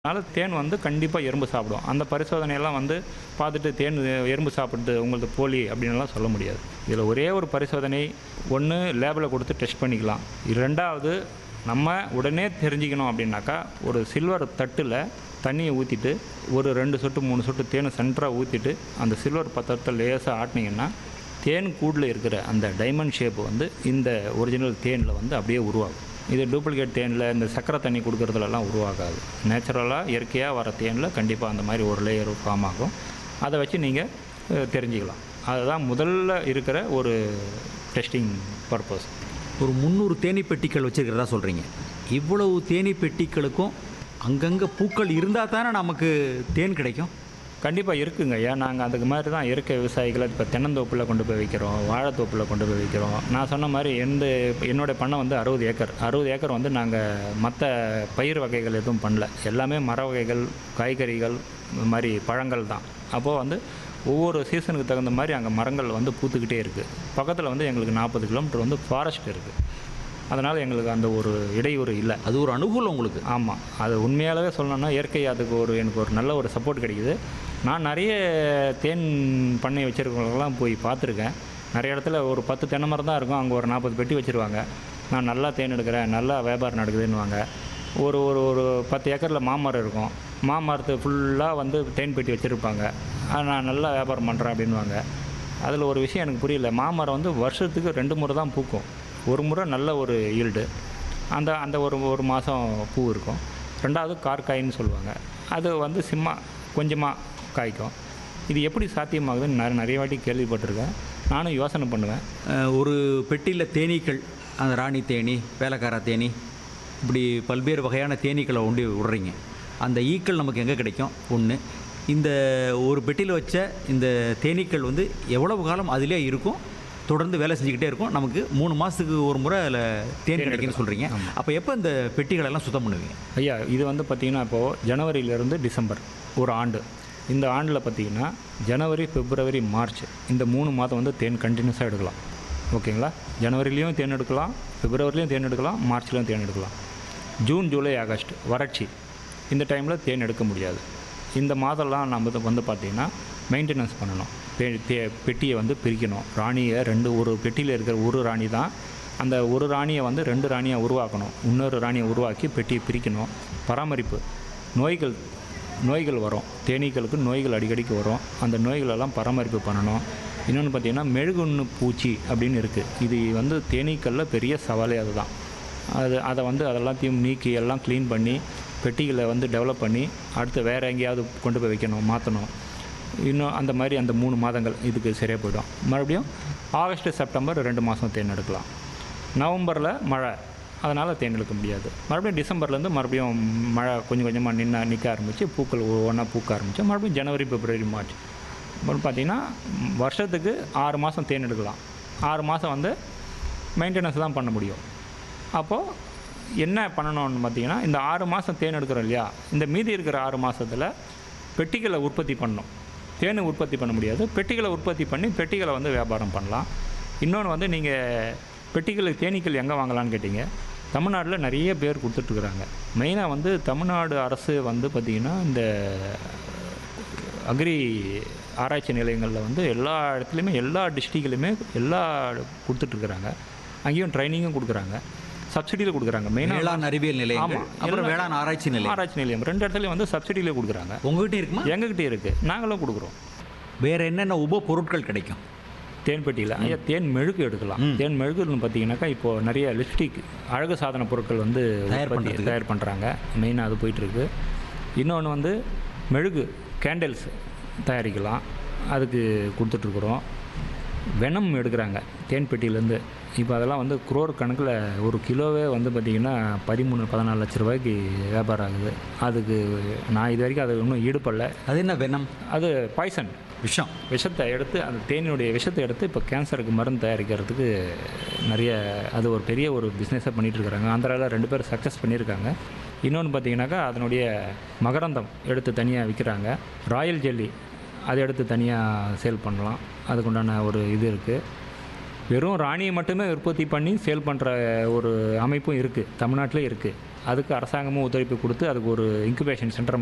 அதனால் தேன் வந்து கண்டிப்பாக எறும்பு சாப்பிடும் அந்த பரிசோதனையெல்லாம் வந்து பார்த்துட்டு தேன் எறும்பு சாப்பிடுது உங்களது போலி அப்படின்லாம் சொல்ல முடியாது இதில் ஒரே ஒரு பரிசோதனை ஒன்று லேபில் கொடுத்து டெஸ்ட் பண்ணிக்கலாம் ரெண்டாவது நம்ம உடனே தெரிஞ்சுக்கணும் அப்படின்னாக்கா ஒரு சில்வர் தட்டில் தண்ணியை ஊற்றிட்டு ஒரு ரெண்டு சொட்டு மூணு சொட்டு தேனை சென்டராக ஊற்றிட்டு அந்த சில்வர் பத்திரத்தை லேசாக ஆட்டினீங்கன்னா தேன் கூடில் இருக்கிற அந்த டைமண்ட் ஷேப் வந்து இந்த ஒரிஜினல் தேனில் வந்து அப்படியே உருவாகும் இது டூப்ளிகேட் தேனில் இந்த சக்கரை தண்ணி கொடுக்கறதுலலாம் உருவாகாது நேச்சுரலாக இயற்கையாக வர தேனில் கண்டிப்பாக அந்த மாதிரி ஒரு லேயர் ஃபார்ம் ஆகும் அதை வச்சு நீங்கள் தெரிஞ்சுக்கலாம் அதுதான் முதல்ல இருக்கிற ஒரு டெஸ்டிங் பர்பஸ் ஒரு முந்நூறு தேனீ பெட்டிகள் வச்சுருக்கிறதா சொல்கிறீங்க இவ்வளவு தேனீ பெட்டிகளுக்கும் அங்கங்கே பூக்கள் இருந்தால் தானே நமக்கு தேன் கிடைக்கும் கண்டிப்பாக இருக்குங்க ஐயா நாங்கள் அதுக்கு மாதிரி தான் இயற்கை விவசாயிகளை இப்போ தென்னந்தோப்பில் கொண்டு போய் வைக்கிறோம் வாழைத்தோப்பில் கொண்டு போய் வைக்கிறோம் நான் சொன்ன மாதிரி எந்த என்னோட பண்ணை வந்து அறுபது ஏக்கர் அறுபது ஏக்கர் வந்து நாங்கள் மற்ற பயிர் வகைகள் எதுவும் பண்ணல எல்லாமே மர வகைகள் காய்கறிகள் இந்த மாதிரி பழங்கள் தான் அப்போது வந்து ஒவ்வொரு சீசனுக்கு தகுந்த மாதிரி அங்கே மரங்கள் வந்து பூத்துக்கிட்டே இருக்குது பக்கத்தில் வந்து எங்களுக்கு நாற்பது கிலோமீட்டர் வந்து ஃபாரஸ்ட் இருக்குது அதனால் எங்களுக்கு அந்த ஒரு இடையூறு இல்லை அது ஒரு அனுகூலம் உங்களுக்கு ஆமாம் அது உண்மையாகவே சொல்லணும்னா இயற்கை அதுக்கு ஒரு எனக்கு ஒரு நல்ல ஒரு சப்போர்ட் கிடைக்குது நான் நிறைய தேன் பண்ணை வச்சுருக்கவங்களாம் போய் பார்த்துருக்கேன் நிறைய இடத்துல ஒரு பத்து தென்னை மரம் தான் இருக்கும் அங்கே ஒரு நாற்பது பெட்டி வச்சுருவாங்க நான் நல்லா தேன் எடுக்கிறேன் நல்லா வியாபாரம் நடக்குதுன்னுவாங்க ஒரு ஒரு ஒரு பத்து ஏக்கரில் மாமரம் இருக்கும் மாமரத்து ஃபுல்லாக வந்து தேன் பெட்டி வச்சுருப்பாங்க நான் நல்லா வியாபாரம் பண்ணுறேன் அப்படின்வாங்க அதில் ஒரு விஷயம் எனக்கு புரியல மாமரம் வந்து வருஷத்துக்கு ரெண்டு முறை தான் பூக்கும் ஒரு முறை நல்ல ஒரு ஈல்டு அந்த அந்த ஒரு ஒரு மாதம் பூ இருக்கும் ரெண்டாவது கார்காயின்னு சொல்லுவாங்க அது வந்து சிம்மா கொஞ்சமாக காய்க்கும் இது எப்படி சாத்தியமாகுதுன்னு நான் நிறைய வாட்டி கேள்விப்பட்டிருக்கேன் நானும் யோசனை பண்ணுவேன் அஹ், ஒரு பெட்டியில் தேனீக்கள் அந்த ராணி தேனி வேலைக்கார தேனி இப்படி பல்வேறு வகையான தேனீக்களை உண்டி விடுறீங்க அந்த ஈக்கள் நமக்கு எங்கே கிடைக்கும் ஒன்று இந்த ஒரு பெட்டியில் வச்ச இந்த தேனீக்கள் வந்து எவ்வளவு காலம் அதிலே இருக்கும் தொடர்ந்து வேலை செஞ்சுக்கிட்டே இருக்கும் நமக்கு மூணு மாதத்துக்கு ஒரு முறை அதில் தேன் கிடைக்குன்னு சொல்கிறீங்க அப்போ எப்போ இந்த பெட்டிகளெல்லாம் சுத்தம் பண்ணுவீங்க ஐயா இது வந்து பார்த்திங்கன்னா இப்போது ஜனவரியிலேருந்து டிசம்பர் ஒரு ஆண்டு இந்த ஆண்டில் பார்த்திங்கன்னா ஜனவரி பிப்ரவரி மார்ச் இந்த மூணு மாதம் வந்து தேன் கண்டினியூஸாக எடுக்கலாம் ஓகேங்களா ஜனவரிலையும் தேன் எடுக்கலாம் பிப்ரவரிலையும் தேன் எடுக்கலாம் மார்ச்லேயும் தேன் எடுக்கலாம் ஜூன் ஜூலை ஆகஸ்ட் வறட்சி இந்த டைமில் தேன் எடுக்க முடியாது இந்த மாதம்லாம் நம்ம வந்து- வந்து பார்த்திங்கன்னா மெயின்டெனன்ஸ் பண்ணணும் பெ- தே- பெட்டியை வந்து பிரிக்கணும் ராணியை ரெண்டு ஒரு பெட்டியில் இருக்கிற ஒரு ராணி தான் அந்த ஒரு ராணியை வந்து ரெண்டு ராணியை உருவாக்கணும் இன்னொரு ராணியை உருவாக்கி பெட்டியை பிரிக்கணும் பராமரிப்பு நோய்கள் நோய்கள் வரும் தேனீக்களுக்கு நோய்கள் அடிக்கடிக்கு வரும் அந்த நோய்களெல்லாம் பராமரிப்பு பண்ணணும் இன்னொன்று பார்த்தீங்கன்னா மெழுகுண்ணு பூச்சி அப்படின்னு இருக்குது இது வந்து தேனீக்களில் பெரிய சவாலே அதுதான் அது அதை வந்து அதெல்லாத்தையும் நீக்கி எல்லாம் க்ளீன் பண்ணி பெட்டிகளை வந்து டெவலப் பண்ணி அடுத்து வேறு எங்கேயாவது கொண்டு போய் வைக்கணும் மாற்றணும் இன்னும் அந்த மாதிரி அந்த மூணு மாதங்கள் இதுக்கு சரியாக போயிடும் மறுபடியும் ஆகஸ்ட் செப்டம்பர் ரெண்டு மாதம் தேன் எடுக்கலாம் நவம்பரில் மழை அதனால் தேன் எடுக்க முடியாது மறுபடியும் டிசம்பர்லேருந்து மறுபடியும் மழை கொஞ்சம் கொஞ்சமாக நின்று நிற்க ஆரம்பித்து பூக்கள் ஒவ்வொன்றா பூக்க ஆரம்பித்து மறுபடியும் ஜனவரி பிப்ரவரி மார்ச் அப்புறம் பார்த்திங்கன்னா வருஷத்துக்கு ஆறு மாதம் தேன் எடுக்கலாம் ஆறு மாதம் வந்து மெயின்டெனன்ஸ் தான் பண்ண முடியும் அப்போது என்ன பண்ணணும்னு பார்த்தீங்கன்னா இந்த ஆறு மாதம் தேன் எடுக்கிறோம் இல்லையா இந்த மீதி இருக்கிற ஆறு மாதத்தில் பெட்டிகளை உற்பத்தி பண்ணணும் தேனை உற்பத்தி பண்ண முடியாது பெட்டிகளை உற்பத்தி பண்ணி பெட்டிகளை வந்து வியாபாரம் பண்ணலாம் இன்னொன்று வந்து நீங்கள் பெட்டிகளை தேனீக்கள் எங்கே வாங்கலாம்னு கேட்டிங்க தமிழ்நாட்டில் நிறைய பேர் கொடுத்துட்ருக்குறாங்க மெயினாக வந்து தமிழ்நாடு அரசு வந்து பார்த்திங்கன்னா இந்த அக்ரி ஆராய்ச்சி நிலையங்களில் வந்து எல்லா இடத்துலையுமே எல்லா டிஸ்ட்ரிக்ட்லையுமே எல்லா கொடுத்துட்ருக்குறாங்க அங்கேயும் ட்ரைனிங்கும் கொடுக்குறாங்க சப்சிடியில் கொடுக்குறாங்க மெயினாக வேளாண் அறிவியல் நிலையங்கள் ஆமாம் அப்புறம் வேளாண் ஆராய்ச்சி நிலையம் ஆராய்ச்சி நிலையம் ரெண்டு இடத்துலையும் வந்து சப்சிடியில் கொடுக்குறாங்க உங்ககிட்ட இருக்குமா எங்ககிட்ட இருக்குது நாங்களும் கொடுக்குறோம் வேறு என்னென்ன உப பொருட்கள் கிடைக்கும் தேன் பெட்டியில் ஐயா தேன் மெழுகு எடுக்கலாம் தேன் மெழுகுன்னு பார்த்தீங்கன்னாக்கா இப்போது நிறைய லிப்ஸ்டிக் அழகு சாதன பொருட்கள் வந்து தயார் உற்பத்தி- பண்றதுக்கு. தயார் பண்ணுறாங்க மெயினாக அது போயிட்டுருக்கு இன்னொன்று வந்து மெழுகு கேண்டில்ஸ் தயாரிக்கலாம் அதுக்கு கொடுத்துட்ருக்குறோம் வெனம் எடுக்கிறாங்க தேன் பெட்டியிலேருந்து இப்போ அதெல்லாம் வந்து குரோர் கணக்கில் ஒரு கிலோவே வந்து பார்த்திங்கன்னா பதிமூணு பதினாலு லட்ச ரூபாய்க்கு வியாபாரம் ஆகுது அதுக்கு நான் இது வரைக்கும் அது இன்னும் ஈடுபடல அது என்ன வெனம் அது பாய்சன் விஷம் விஷத்தை எடுத்து அந்த தேனினுடைய விஷத்தை எடுத்து இப்போ கேன்சருக்கு மருந்து தயாரிக்கிறதுக்கு நிறைய அது ஒரு பெரிய ஒரு பிஸ்னஸாக பண்ணிகிட்டு இருக்கிறாங்க ஆந்திராவில் ரெண்டு பேரும் சக்ஸஸ் பண்ணியிருக்காங்க இன்னொன்று பார்த்தீங்கன்னாக்கா அதனுடைய மகரந்தம் எடுத்து தனியாக விற்கிறாங்க ராயல் ஜெல்லி அதை எடுத்து தனியாக சேல் பண்ணலாம் அதுக்குண்டான ஒரு இது இருக்குது வெறும் ராணியை மட்டுமே உற்பத்தி பண்ணி சேல் பண்ணுற ஒரு அமைப்பும் இருக்குது தமிழ்நாட்டிலே இருக்குது அதுக்கு அரசாங்கமும் ஒத்துழைப்பு கொடுத்து அதுக்கு ஒரு இன்குபேஷன் சென்டர்